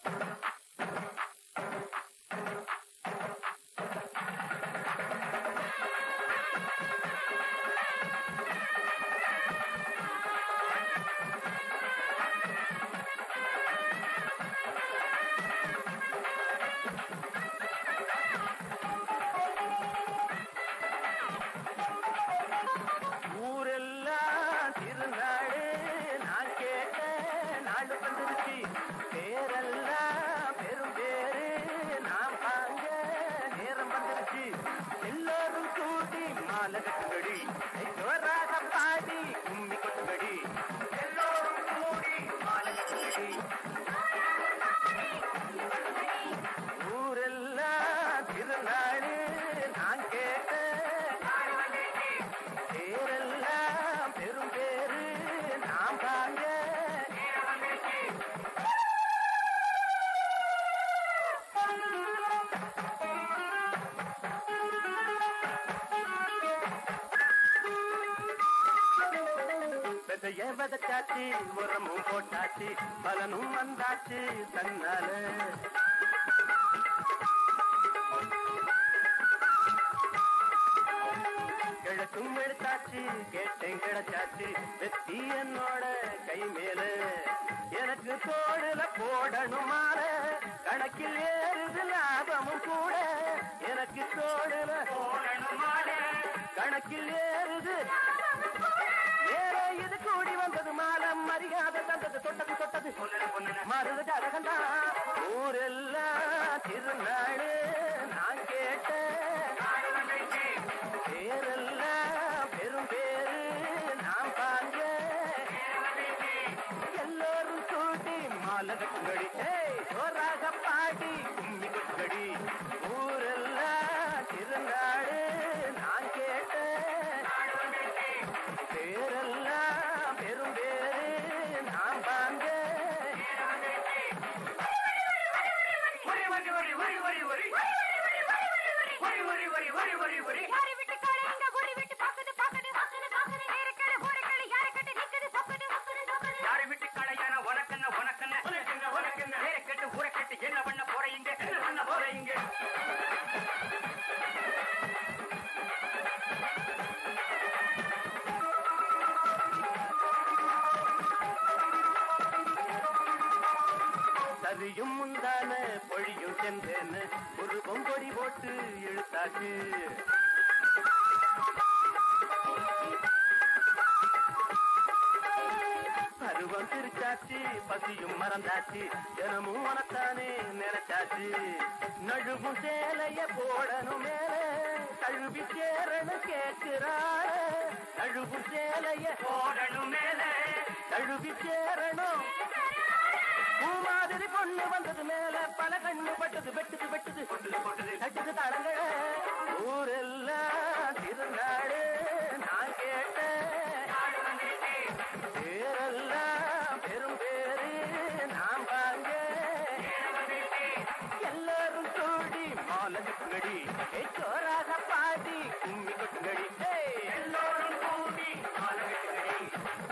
ஊரெல்லாம் திருநாடு நான் கேட்ட நாடு வந்துருச்சு பேரெல்லாம் பெரும் பேரு நாம் வாங்க நேரம் வந்துருச்சு எல்லாரும் கூட்டி மாலை கட்டுங்கடி ஜோராக பாடி கும்மி கொட்டுங்கடி எல்லோரும் கூடி மாலை கட்டுங்கடி ஊரெல்லாம் திருநாடு நான் கேட்ட பேரெல்லாம் பெரும் பேரு நாம் தாங்க விதைய விதைச்சாச்சு உரமும் போட்டாச்சு பலனும் வந்தாச்சு தன்னால கிழக்கும் எடுத்தாச்சு கேட்டேன் கிடைச்சாச்சு வெத்தி என்னோட கை மேல எனக்கு தோடுல போடணும் மால கணக்கில் ஏறுது லாபமும் கூட எனக்கு தோடுல போடணும் மால கணக்கில் ஏறுது வேற இது கூடி வந்தது மாலம் மரியாதை தந்தது தொட்டது தொட்டது மருது ஜகந்தா ஊரெல்லாம் திருநாடு நான் கேட்டேன் பேரெல்லாம் பெரும் பேரு நாம் பாங்க எல்லோரும் கூட்டி மாலை கட்டுங்கடி ஏய் சோறாக பாடி கும்மி கொட்டுங்கடி ஊரெல்லாம் திருநாடு நான் கேட்டேன் பேரெல்லாம் பெரும் பேரு நாம் பாங்க யாரை விட்டு காலைங்க ஒரு விட்டு பாக்குது பாக்குது பாக்குது பாக்குது நேரக்கடை ஓரக்கடை யாரை கட்டி நிக்குது சொக்குது சொக்குது சொக்குது யாரை விட்டு கடையான உனக்கென்ன உனக்கென்ன உனக்கென்ன உனக்கென்ன வேற கெட்டு ஊரை கெட்டு என்ன பண்ண போறீங்க என்ன பண்ண போறீங்க சரியும் முந்தான பொழியும் சென்றேன்னு ஒரு பொங்கொடி போட்டு இழுத்தாச்சு பருவம் சிரிச்சாச்சு பசியும் மறந்தாச்சு தினமும் உனத்தானே நினைச்சாச்சு நழுவும் சேலைய போடணும் மேல கழுவி சேரணும் கேட்கிறாள் நழுவும் சேலைய போடணும் மேல கழுவி சேரணும் பூ மாதிரி பொண்ணு வந்தது மேல பல கண்ணு பட்டது வெட்டுது வெட்டுது கட்டுது தடங்க ஊரெல்லாம் திருநாடு நான் கேட்டேன் பேரெல்லாம் பெரும் பேரு நாம் வாங்க எல்லாரும் கூடி மாலை கட்டுங்கடி ஏய், சோறாக பாடி கும்மி கொட்டுங்கடி ஏய், எல்லோரும் கூடி மாலை கட்டுங்கடி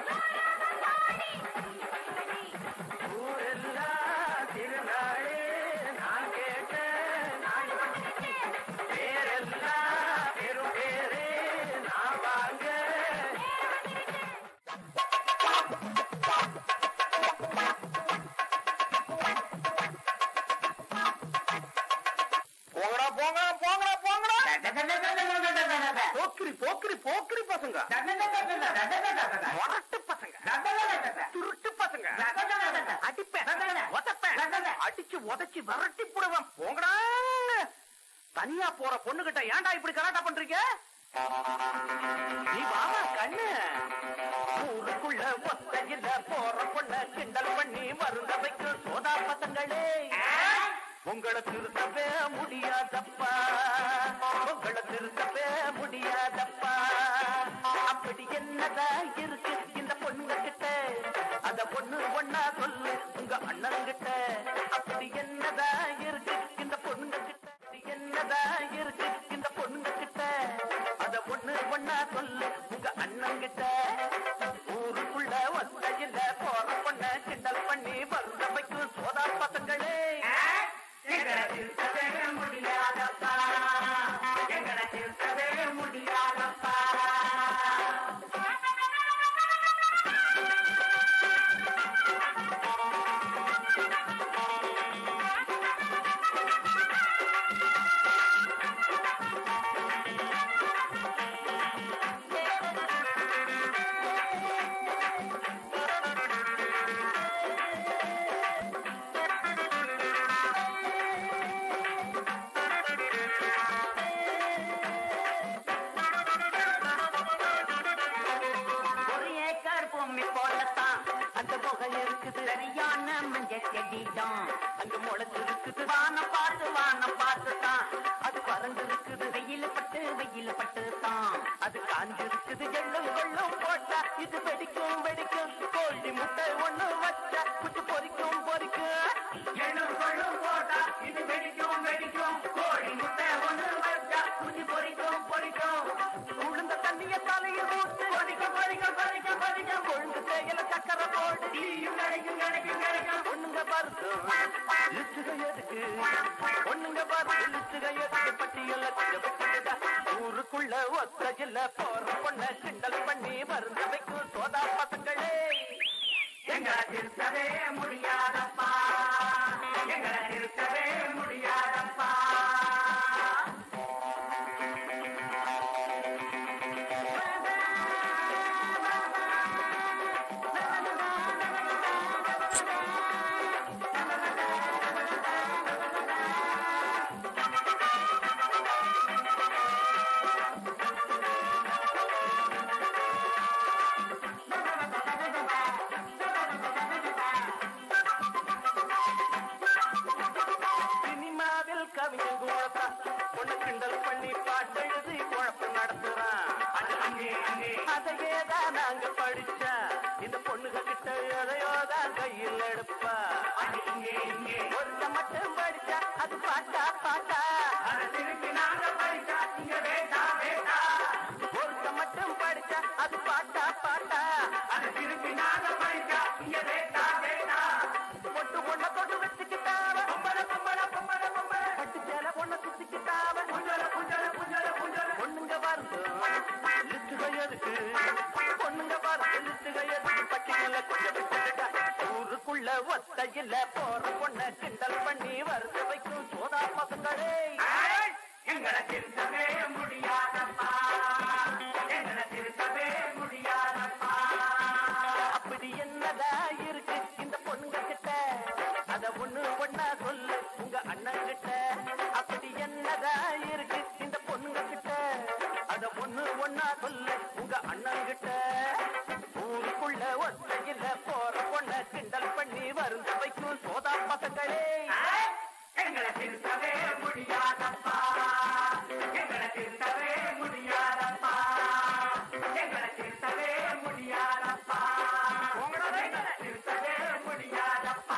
ஊரெல்லாம் திருநாளே நான் கேட்டேன் நான் பேரெல்லாம் பெரும் பேரு நான் வாங்க போங்கடா போங்கடா போங்கடா போங்கடா போக்கிரி போக்கிரி போக்கிரி பசங்க முரட்டு பசங்க துருட்டு பசங்க அடிப்பேன் உதப்பேன் அடிச்சு உதைச்சு விரட்டி போடுவேன் போங்கடா தனியா போற பொண்ணுகிட்ட ஏன்டா இப்படி கலாட்டா பண்றீங்க நீ வாமா கண்ணு ஊருக்குள்ள ஒத்தையில போற பொண்ண கிண்டல் பண்ணி மருந்த வைக்கும் சோதா பசங்களே உங்களை திருத்தவே முடியாதப்பா உங்களை திருத்தவே முடியாதப்பா அப்படி என்னதான் இருக்கு இந்த பொண்ணு கிட்ட அத பொண்ணு ஒன்னா சொல்லு உங்க அண்ணன் கிட்ட அப்படி என்னதான் இருக்கு இந்த பொண்ணு கிட்ட அப்படி என்னதான் இருக்கு இந்த பொண்ணு கிட்ட அத பொண்ணு ஒன்னா சொல்லு உங்க அண்ணன் கிட்ட ஊருக்குள்ள ஒத்தையில போற பொண்ண கிண்டல் பண்ணி வருத வைக்கும் சோதா பசங்களே செடிதான் அங்க முளைச்சிருக்குது வானம் பார்த்து வானம் பார்த்து தான் அது வறண்டு இருக்குது வெயில் பட்டு வெயில் பட்டு தான் அது காஞ்சிருக்குது எள்ளும் கொள்ளும் போட்டா இது வெடிக்கும் வெடிக்கும் கோழி முட்டை ஒண்ணு வச்சா குச்சு பொரிக்கும் பொரிக்கும் எள்ளும் கொள்ளும் போட்டா இது வெடிக்கும் வெடிக்கும் கோழி முட்டை ஒண்ணு வச்சா குஞ்சு பொரிக்கும் பொரிக்கும் உளுந்த தண்ணிய தலையில் ஊத்து பொரிக்க பொரிக்க பொரிக்க பொரிக்க கொழுந்து தேயில சக்கரை போடு டீயும் கிடைக்கும் கிடைக்கும் கிடைக்கும் பொண்ணுங்க பார்த்து லிச்சுக எதுக்கு பொண்ணுங்க பார்த்து லிச்சுக எதுக்கு பட்டியல விட்டுடா ஊருக்குள்ள ஒத்தையில போற பொண்ண கிண்டல் பண்ணி மருந்து வைக்கும் சோதா பசங்களே எங்களை திருத்தவே முடியாதப்பா எங்களை திருத்தவே முடியாதப்பா சினிமாவில் கவிஞன் குழப்பா பொண்ணு கிண்டல் பண்ணி பாட்டெழுதி குழப்பம் நடத்துறான் அது அங்கே அங்கே அதையே தான் நாங்க படிச்சா இந்த பொண்ணுக கிட்ட எதையோ தான் கையில் எடுப்பா அது இங்கே இங்கே ஒருத்த மட்டும் படிச்சா அது பாட்டா பாட்டா அதை திருப்பி நாங்க படிச்சா இங்க வேட்டா வேட்டா ஒருத்த மட்டும் படிச்சா அது பாட்டா பாட்டா அதை திருப்பி நாங்க படிச்சா இங்க வேட்டா வேட்டா பொட்டு பொண்ண தொட்டு வச்சுக்கிட்டாவ பொம்பள பொம்பள பொம்பள பொம்பள பட்டு சேல பொண்ண சுத்திக்கிட்டாவ புஞ்சல புஞ்சல புஞ்சல புஞ்சல பொண்ணுங்க பார்த்து லிஸ்டுக எதுக்கு பொண்ணுங்க பார்த்து லிஸ்டுக எதுக்கு பட்டியல கொஞ்சம் விட்டுட்டா ஊருக்குள்ள ஒத்தையில போற பொண்ண கிண்டல் பண்ணி வருது வைக்கும் சோதா பசங்களே ஏய், எங்களை திருத்தவே முடியாதப்பா எங்களை திருத்தவே முடியாதப்பா அப்படி என்னதா இருக்கு இந்த பொண்ணுங்க கிட்ட அத ஒண்ணு ஒண்ணா சொல்லு உங்க அண்ணன் கிட்ட அப்படி என்னதா இருக்கு இந்த பொண்ணுங்க கிட்ட அத ஒண்ணு ஒண்ணா சொல்லு உங்க அண்ணன் கிட்ட ஊருக்குள்ள ஒத்தையில போற பொண்ண கிண்டல் பண்ணி வருந்து வைக்கும் சோதா பசங்களே ஏய், எங்களை திருத்தவே முடியாதப்பா எங்களை திருத்தவே முடியாதப்பா எங்களை திருத்தவே முடியாதப்பா உங்களை திருத்தவே முடியாதப்பா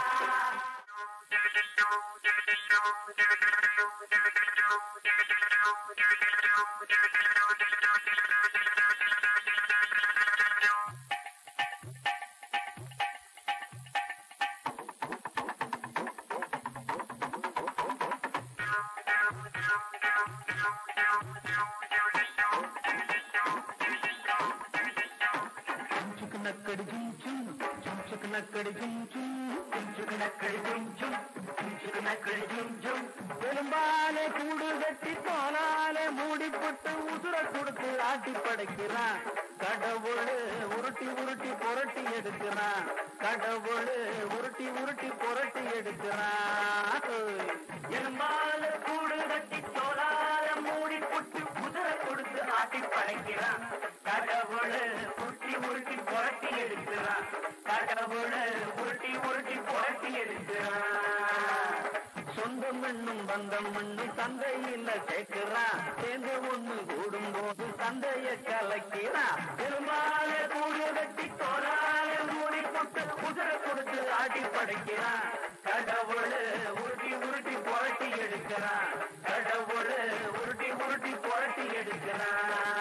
நக்கடி ஜும் ஜும் சும்சுக்கு நக்கடி ஜும் ஜும் சும்சுக்கு நக்கடி ஜும் ஜும் சும்சுக்கு நக்கடி ஜும் ஜும் பெரும்பாலே கூடு கட்டி போனாலே மூடி போட்டு உசுர கொடுத்து ஆட்டி படைக்கிறான் கடவுள் உருட்டி உருட்டி புரட்டி எடுக்கிறான் கடவுள் உருட்டி உருட்டி புரட்டி எடுக்கிறான் எலும்பால கூடு கட்டி தோலால மூடி புட்டு குதிர கொடுத்து ஆட்டி படைக்கிறான் கடவுள் உருட்டி உருட்டி புரட்டி எடுக்கிறான் கடவுள் உருட்டி உருட்டி புரட்டி எடுக்கிறான் சொந்தம் என்னும் பந்தம் என்னும் சந்தையில சேர்க்கிறான் சேர்ந்து ஒண்ணு கூடும் போது சந்தைய கலக்கிறான் பெரும்பால கூடு கட்டி தோலால மூடி புட்டு குதிர கொடுத்து ஆட்டி படைக்கிறான் கடவுள் உருட்டி உருட்டி புரட்டி எடுக்கிறான் கடவுள் உருட்டி உருட்டி புரட்டி எடுக்கிறான்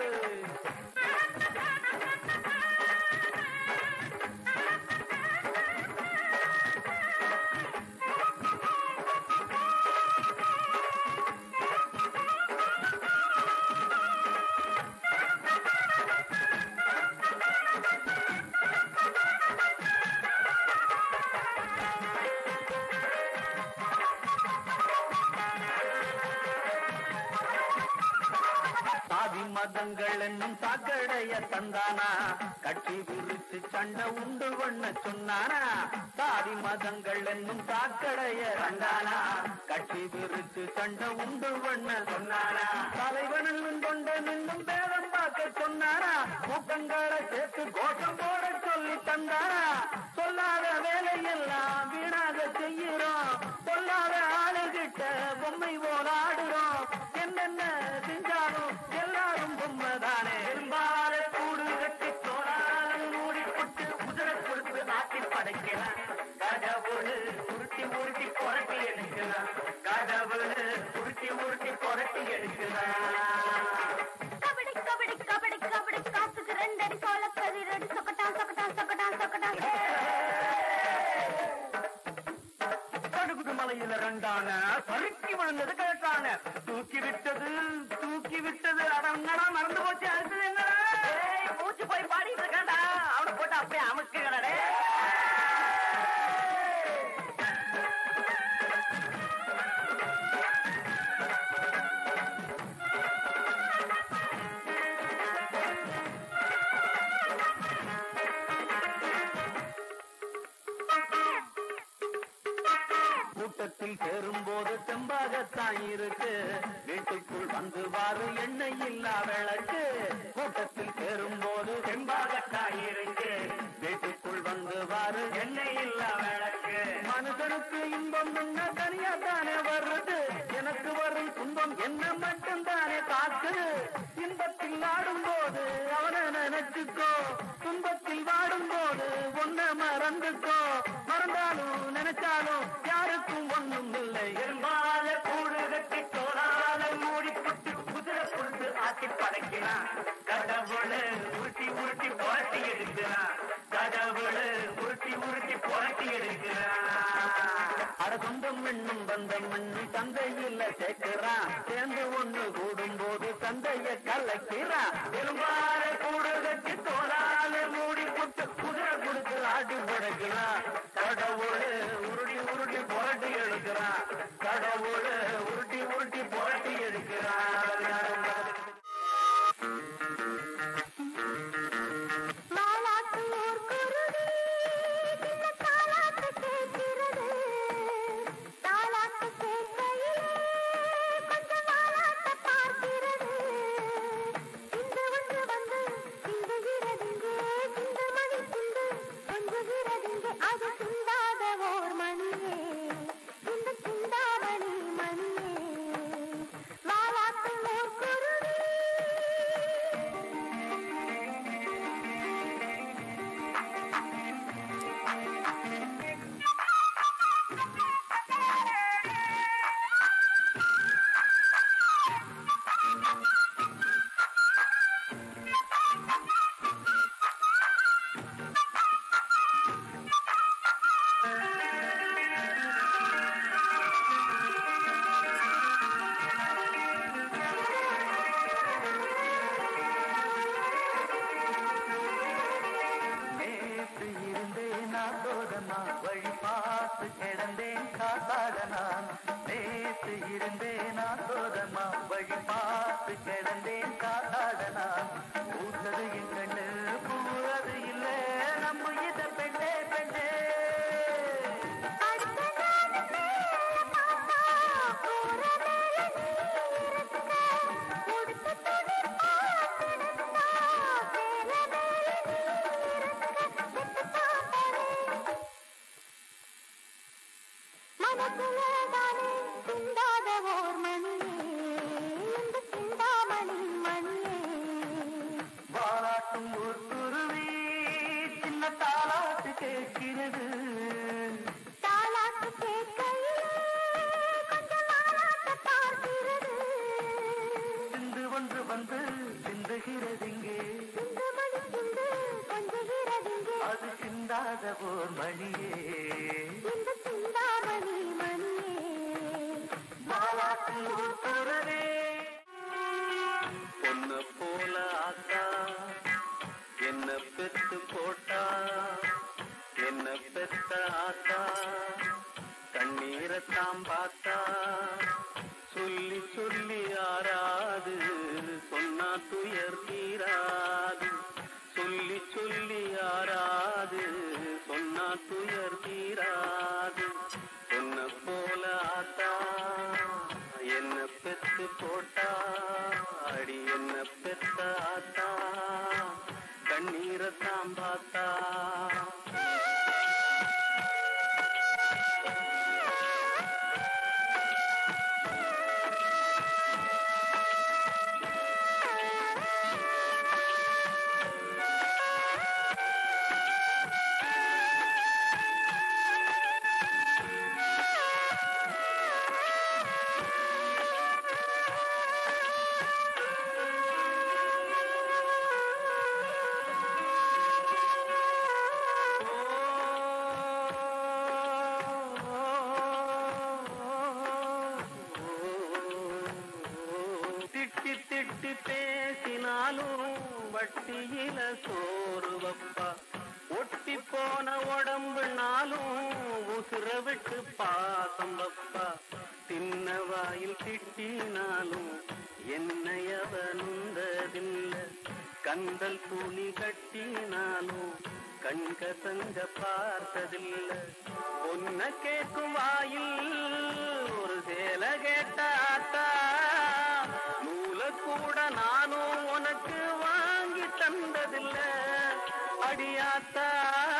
சாதி மதங்கள் என்னும் சாக்கடைய தந்தானா கட்சி விரித்து சண்டை உண்டு பண்ண சொன்னானா சாதி மதங்கள் என்னும் சாக்கடைய தந்தானா கட்சி விரித்து சண்டை உண்டு பண்ண சொன்னானா தலைவன் என்னும் கொண்ட நின்னும் பேதம் பார்க்க சொன்னானா கூட்டங்களை சேர்த்து கோஷம் போட சொல்லி தந்தானா சொல்லாத வேலையெல்லாம் வீணாக உருட்டி உருட்டி புரட்டி எடுக்கலாம் கடவுள் உருட்டி உருட்டி புரட்டி எடுக்கலாம் கபடி கபடி கபடி கபடி காத்துக்கு ரெண்டடி சோள கதிரடி சொக்கட்டா சொக்கட்டா சொக்கட்டா சொக்கட்டா கடுகுது மலையில ரெண்டான சறுக்கி விழுந்தது கேட்டான தூக்கி விட்டது தூக்கி விட்டது அடங்கடா மறந்து போச்சு அடுத்தது என்ன மூச்சு போய் பாடிட்டு இருக்காண்டா அவனை போட்டு அப்படியே அமுக்குங்கடே கூட்டத்தில் சேரும்போது செம்பாகத்தான் இருக்கு வீட்டுக்குள் வந்து வாரு எண்ணெய் இல்லா விளக்கு கூட்டத்தில் சேரும்போது செம்பாகத்தான் இருக்கு வீட்டுக்குள் வந்து வாரு எண்ணெய் இல்லா விளக்கு மனுஷனுக்கு இன்பம் என்ன தனியா தானே வருது எனக்கு வரும் துன்பம் என்ன மட்டும் தானே காக்குது இன்பத்தில் ஆடும்போது அவனை நினைச்சுக்கோ துன்பத்தில் வாடும்போது ஒன்ன மறந்துக்கோ மறந்தாலும் நினைச்சாலும் யாருக்கும் ஒண்ணும் இல்லை எம்பால கூடு கட்டி தோறால மூடி புட்டு குதிரை புட்டு ஆக்கி படைக்கிறான் கடவுள் உருட்டி உருட்டி புரட்டி எடுக்கிறான் கடவுள் உருட்டி உருட்டி புரட்டி எடுக்கிறான் அட சொந்தம் என்னும் பந்தம் என்னும் தந்தையில் சேர்க்கிறான் சேர்ந்து ஒண்ணு கூடும் போது தந்தைய கலக்கிறான் பெரும்பால கூடு கட்டி தோளால மூடி புட்டு குதிரை கொடுத்து ஆட்டி படைக்கிறான் கடவுள் உருட்டி உருட்டி புரட்டி எடுக்கிறான் கடவுள் உருட்டி உருட்டி புரட்டி எடுக்கிறான் மாலாட்டு ஊர் குருவி சின்ன தாலாட்டு கேட்கிறது தாலாட்டு கேட்கையிலே கொஞ்சம் வாலாட்ட பார்க்கிறது இந்த ஒன்று வந்து சிந்துகிறதிங்கே சிந்த மணி சிந்து கொஞ்சுகிறதிங்கே அது சிந்தாத ஓர் மணியே இந்த சிந்தாமணி மணியே மாலாட்டு ஊர் குருவி நேற்று இருந்தேன் நாதோதமா வழி பார்த்து கிடந்தேன் காத்தாட நான் நேற்று இருந்தேன் நாதோதமா வழி பார்த்து கிடந்தேன் காத்தாட நான் பூத்தது என் கண்ணு பூவது இல்லை நம்ம இத பெண்ணே பெண்ணே அடுத்த நாள் மேல பாப்பா போற மேல நீ இருக்க உடுத்த துணி பார்த்திருந்தா மேல மேல நீ இருக்க விட்டு பாப்பரே மனசுல தானே சிந்தாத ஓர் மணியே இந்த சிந்தாமணி மணியே வாலாட்டும் ஒரு குருவி சின்ன தாளாட்டு கேட்கிறது தாலாட்டு கேட்கையிலே கொஞ்சம் வாலாட்ட பார்க்கிறது சிந்து ஒன்று வந்து சிந்துகிறதிங்கே இந்த மணி சிந்து கொஞ்சுகிறதிங்கே அது சிந்தாத ஓர் மணியே இந்த சிந்தாமணி மணியே மாலாட்டும் ஒரு குருவி பொண்ணு போல ஆத்தா என்ன பெத்து போட்டா என்ன பெத்த ஆத்தா கண்ணீரத்தாம் பார்த்தா சொல்லி சொல்லி ஆறாது சொன்னா துயர் தீராது சொல்லி சொல்லி ஆறாது சொன்னா துயர் தீராது என்ன போல ஆத்தா என்ன பெத்து போட்டா அடி என்ன பெத்த ஆத்தா கண்ணீரத்தாம் பார்த்தா பட்டியில சோறு வப்பா ஒட்டி போன உடம்புனாலும் உசுர விட்டு பாசம் வப்பா தின்ன வாயில் திட்டினாலும் என்னையவ நுந்ததில்ல கந்தல் துணி கட்டினாலும் கண்க சங்க பார்த்ததில்ல பொன்ன கேட்கும் வாயில் ஒரு சேல கேட்டாத்தா நூல கூட நானும் உனக்கு வாங்கி தந்ததில்ல அடியாத்தா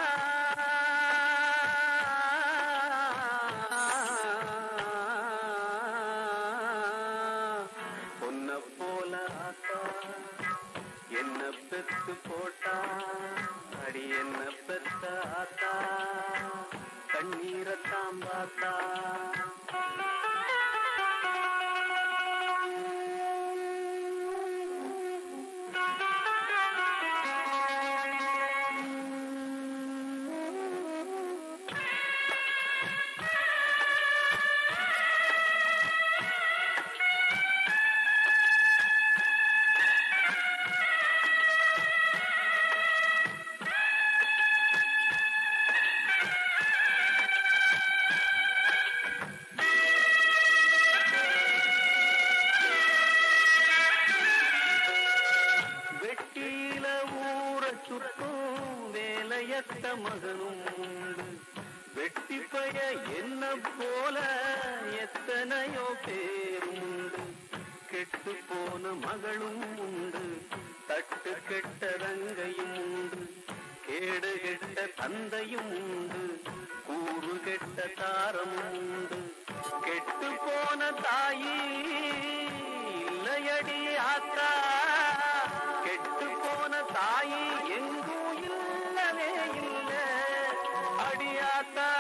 பொன்ன போல ஆத்தா என்ன பெத்து போட்டா அடி என்ன பெத்த ஆத்தா கண்ணீரத்தாம் பார்த்தா வெட்டியில ஊற சுற்றும் வேலையத்த மகனும் உண்டு வெட்டி பய என்ன போல எத்தனையோ பேரும் உண்டு கெட்டு போன மகளும் உண்டு தட்டு கெட்ட ரங்கையும் உண்டு கேடு கெட்ட தந்தையும் உண்டு கூறு கெட்ட தாரமும் உண்டு கெட்டு போன தாயி இல்லையடி ஆத்தா கெட்டு போன தாயி எங்கும் இல்லவே இல்ல அடியாத்தா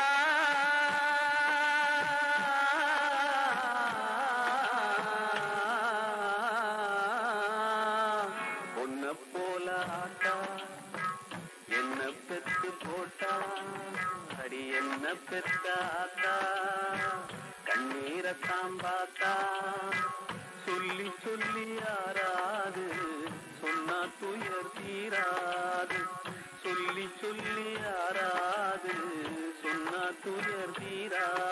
பொன்ன போல ஆத்தா என்ன பெத்து போட்டா அடி என்ன பெத்தாத்தா கண்ணீரை தாம்பாத்தா சொல்லி சொல்லி யாராது சொன்னா துயர் தீராது சொல்லி சொல்லி யாராது சொன்னா துயர் தீராது